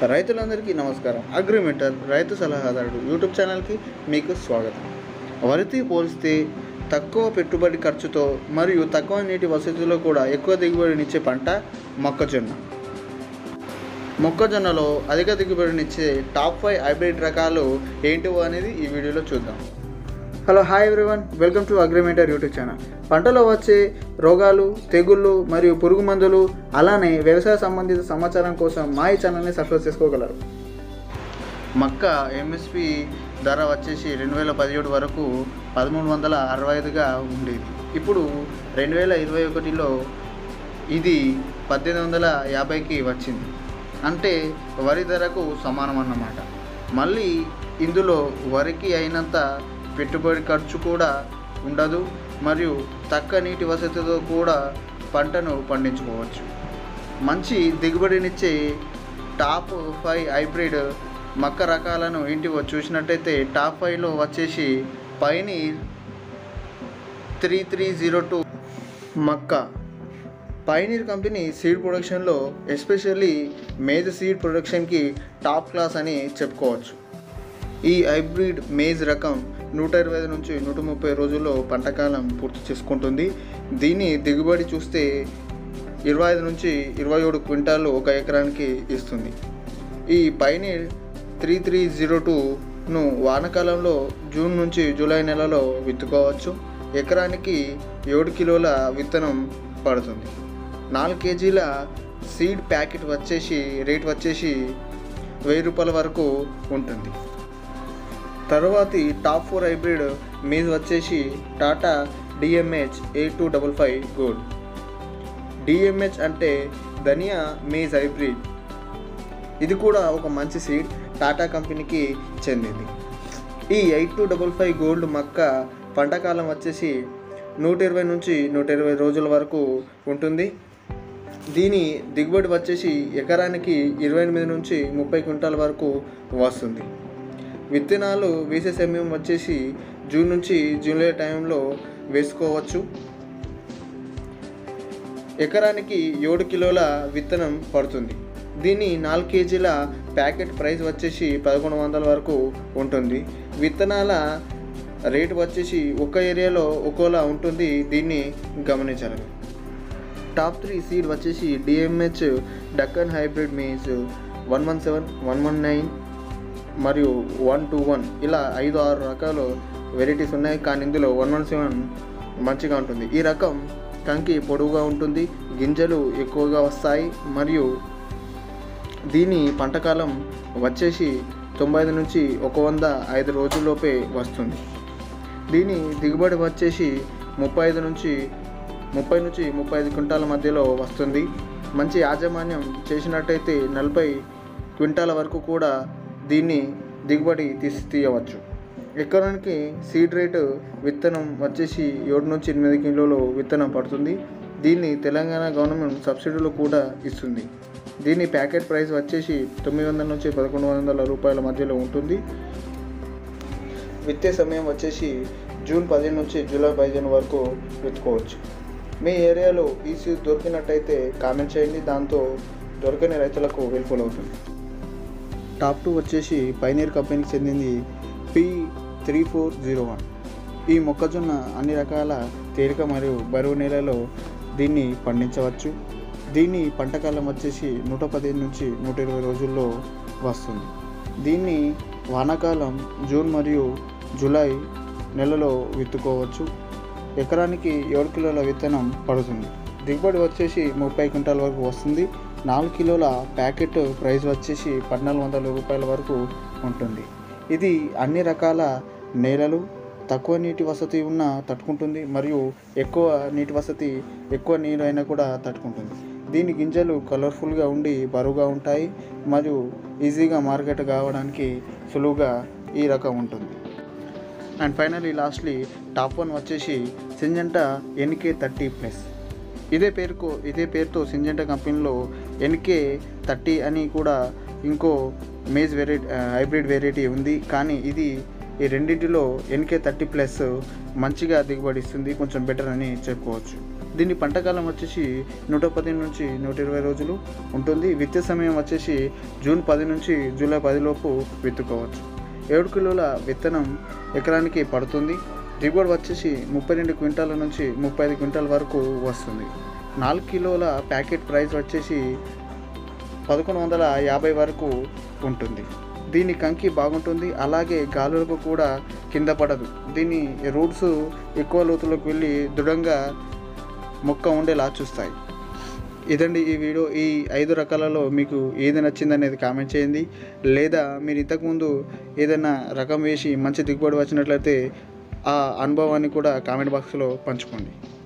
రైతులందరికీ నమస్కారం అగ్రిమెంటర్ రైతు సలహాదారుడు యూట్యూబ్ ఛానల్కి మీకు స్వాగతం వరితో పోలిస్తే తక్కువ పెట్టుబడి ఖర్చుతో మరియు తక్కువ నీటి వసతిలో కూడా ఎక్కువ దిగుబడినిచ్చే పంట మొక్కజొన్న మొక్కజొన్నలో అధిక దిగుబడినిచ్చే టాప్ ఫైవ్ హైబ్రిడ్ రకాలు ఏంటివో అనేది ఈ వీడియోలో చూద్దాం hello hi everyone welcome to అగ్రిమెంటర్ యూట్యూబ్ ఛానల్ పంటలో వచ్చే రోగాలు తెగుళ్ళు మరియు పురుగు మందులు అలానే వ్యవసాయ సంబంధిత సమాచారం కోసం మా ఈ ఛానల్ని సబ్స్క్రైబ్ చేసుకోగలరు మక్క ఎంఎస్పి ధర వచ్చేసి రెండు వేల పదిహేడు వరకు పదమూడు వందల అరవై ఐదుగా ఉండేది ఇప్పుడు రెండు వేల ఇరవై ఒకటిలో ఇది పద్దెనిమిది వందల యాభైకి వచ్చింది అంటే వరి ధరకు సమానం అన్నమాట మళ్ళీ ఇందులో వరికి అయినంత పెట్టుబడి ఖర్చు కూడా ఉండదు మరియు తక్కువ నీటి వసతితో కూడా పంటను పండించుకోవచ్చు మంచి దిగుబడినిచ్చే టాప్ ఫైవ్ హైబ్రిడ్ మక్క రకాలను ఇంటివో చూసినట్టయితే టాప్ ఫైవ్లో వచ్చేసి Pioneer three three zero two మక్క పైనీర్ కంపెనీ సీడ్ ప్రొడక్షన్లో ఎస్పెషల్లీ మేజ్ సీడ్ ప్రొడక్షన్కి టాప్ క్లాస్ అని చెప్పుకోవచ్చు ఈ హైబ్రిడ్ మేజ్ రకం నూట ఇరవై ఐదు నుంచి నూట ముప్పై రోజుల్లో పంటకాలం పూర్తి చేసుకుంటుంది దీని దిగుబడి చూస్తే ఇరవై ఐదు నుంచి ఇరవై ఏడు క్వింటాలు ఒక ఎకరానికి ఇస్తుంది ఈ పైనీర్ త్రీ త్రీ జీరో టూను వానాకాలంలో జూన్ నుంచి జూలై నెలలో విత్తుకోవచ్చు ఎకరానికి ఏడు కిలోల విత్తనం పడుతుంది నాలుగు కేజీల సీడ్ ప్యాకెట్ వచ్చేసి రేట్ వచ్చేసి వెయ్యి రూపాయల వరకు ఉంటుంది తరువాతి టాప్ ఫోర్ హైబ్రిడ్ మీజ్ వచ్చేసి Tata DMH eight two double five gold DMH అంటే ధనియా మీజ్ హైబ్రిడ్ ఇది కూడా ఒక మంచి సీడ్ టాటా కంపెనీకి చెందింది ఈ eight two double five gold మక్క పంటకాలం వచ్చేసి నూట ఇరవై నుంచి నూట ఇరవై రోజుల వరకు ఉంటుంది దీని దిగుబడి వచ్చేసి ఎకరానికి ఇరవై ఎనిమిది నుంచి ముప్పై క్వింటాల వరకు వస్తుంది విత్తనాలు వేసే సమయం వచ్చేసి జూన్ నుంచి జూలై టైంలో వేసుకోవచ్చు ఎకరానికి ఏడు కిలోల విత్తనం పడుతుంది దీని నాలుగు కేజీల ప్యాకెట్ ప్రైస్ వచ్చేసి పదకొండు వందల వరకు ఉంటుంది విత్తనాల రేటు వచ్చేసి ఒక్క ఏరియాలో ఒక్కోలా ఉంటుంది దీన్ని గమనించాలి టాప్ త్రీ సీడ్ వచ్చేసి DMH Deccan hybrid means one one seven one one nine మరియు వన్ టూ వన్ ఇలా ఐదు ఆరు రకాలు వెరైటీస్ ఉన్నాయి కానీ ఇందులో వన్ వన్ సెవెన్ మంచిగా ఉంటుంది ఈ రకం కంకి పొడవుగా ఉంటుంది గింజలు ఎక్కువగా వస్తాయి మరియు దీని పంటకాలం వచ్చేసి తొంభై ఐదు నుంచి ఒక వంద ఐదు రోజుల్లోపే వస్తుంది దీని దిగుబడి వచ్చేసి ముప్పై ఐదు నుంచి ముప్పై నుంచి ముప్పై ఐదు క్వింటాల మధ్యలో వస్తుంది మంచి యాజమాన్యం చేసినట్టయితే నలభై క్వింటాల వరకు కూడా దీన్ని దిగుబడి తీసి తీయవచ్చు ఎకరానికి సీడ్ రేటు విత్తనం వచ్చేసి ఏడు నుంచి ఎనిమిది కిలోలు విత్తనం పడుతుంది దీన్ని తెలంగాణ గవర్నమెంట్ సబ్సిడీలో కూడా ఇస్తుంది దీని ప్యాకెట్ ప్రైస్ వచ్చేసి తొమ్మిది వందల నుంచి పదకొండు వందల రూపాయల మధ్యలో ఉంటుంది విత్తే సమయం వచ్చేసి జూన్ పదిహేను నుంచి జూలై పదిహేను వరకు విత్తుకోవచ్చు మీ ఏరియాలో ఈ సీడ్ దొరికినట్టయితే కామెంట్ చేయండి దాంతో దొరకని రైతులకు హెల్ప్ఫుల్ అవుతుంది టాప్ టూ వచ్చేసి పైనీర్ కంపెనీకి చెందింది P three four zero one ఈ మొక్కజొన్న అన్ని రకాల తేలిక మరియు బరువు నేలలో దీన్ని పండించవచ్చు దీన్ని పంటకాలం వచ్చేసి నూట పదిహేను నుంచి నూట ఇరవై రోజుల్లో వస్తుంది దీన్ని వానాకాలం జూన్ మరియు జూలై నెలలో విత్తుకోవచ్చు ఎకరానికి ఏడు కిలోల విత్తనం పడుతుంది దిగుబడి వచ్చేసి ముప్పై క్వింటాల వరకు వస్తుంది నాలుగు కిలోల ప్యాకెట్ ప్రైస్ వచ్చేసి పద్నాలుగు వందల రూపాయల వరకు ఉంటుంది ఇది అన్ని రకాల నేలలు తక్కువ నీటి వసతి ఉన్న తట్టుకుంటుంది మరియు ఎక్కువ నీటి వసతి ఎక్కువ నీరు అయినా కూడా తట్టుకుంటుంది దీని గింజలు కలర్ఫుల్గా ఉండి బరువుగా ఉంటాయి మరియు ఈజీగా మార్కెట్ కావడానికి సులువుగా ఈ రకం ఉంటుంది and finally lastly top one వచ్చేసి సింజంట ఎన్కే థర్టీ ప్లస్ ఇదే పేరుకు ఇదే పేరుతో సింజంట కంపెనీలో ఎన్కే థర్టీ అని కూడా ఇంకో మేజ్ వెరైటీ హైబ్రిడ్ వెరైటీ ఉంది కానీ ఇది ఈ రెండింటిలో ఎన్కే థర్టీ ప్లస్ మంచిగా దిగుబడి ఇస్తుంది కొంచెం బెటర్ అని చెప్పుకోవచ్చు దీని పంటకాలం వచ్చేసి నూట పది నుంచి నూట ఇరవై రోజులు ఉంటుంది విత్తే సమయం వచ్చేసి జూన్ పది నుంచి జూలై పదిలోపు విత్తుకోవచ్చు ఏడు కిలోల విత్తనం ఎకరానికి పడుతుంది దిగుబడి వచ్చేసి ముప్పై రెండు క్వింటాల నుంచి ముప్పై ఐదు క్వింటాల వరకు వస్తుంది నాలుగు కిలోల ప్యాకెట్ ప్రైస్ వచ్చేసి పదకొండు వందల యాభై వరకు ఉంటుంది దీని కంకి బాగుంటుంది అలాగే గాలులకు కూడా కింద పడదు దీని రూట్స్ ఎక్కువ లోతులోకి వెళ్ళి దృఢంగా మొక్క ఉండేలా చూస్తాయి ఇదండి ఈ వీడియో ఈ ఐదు రకాలలో మీకు ఏది నచ్చింది అనేది కామెంట్ చేయండి లేదా మీరు ఇంతకుముందు ఏదైనా రకం వేసి మంచి దిగుబడి వచ్చినట్లయితే ఆ అనుభవాన్ని కూడా కామెంట్ బాక్స్లో పంచుకోండి